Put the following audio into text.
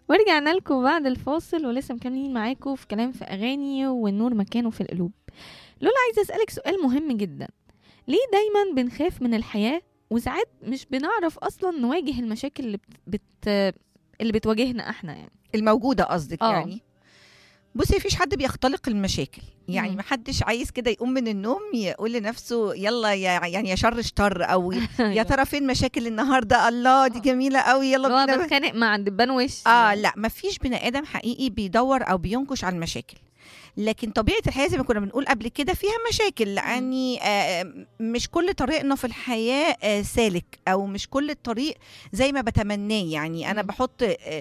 ورجعنا لكم بعد الفاصل ولسه مكملين معاكم في كلام في اغاني والنور مكانه في القلوب لولا عايزه اسالك سؤال مهم جدا ليه دايما بنخاف من الحياه وساعات مش بنعرف اصلا نواجه المشاكل اللي بت... بت... اللي بتواجهنا احنا يعني الموجوده قصدك آه. يعني بصي مفيش حد بيختلق المشاكل يعني مم. محدش عايز كده يقوم من النوم يقول لنفسه يلا يا يعني يا شر شطر او يا ترى فين مشاكل النهارده الله دي آه. جميله قوي يلا اللي هو بينا بتخانق مع دبان وش اه لا مفيش بني ادم حقيقي بيدور او بينكش على المشاكل لكن طبيعه الحياه زي ما كنا بنقول قبل كده فيها مشاكل يعني آه مش كل طريقنا في الحياه آه سالك او مش كل الطريق زي ما بتمناه يعني انا مم. بحط آه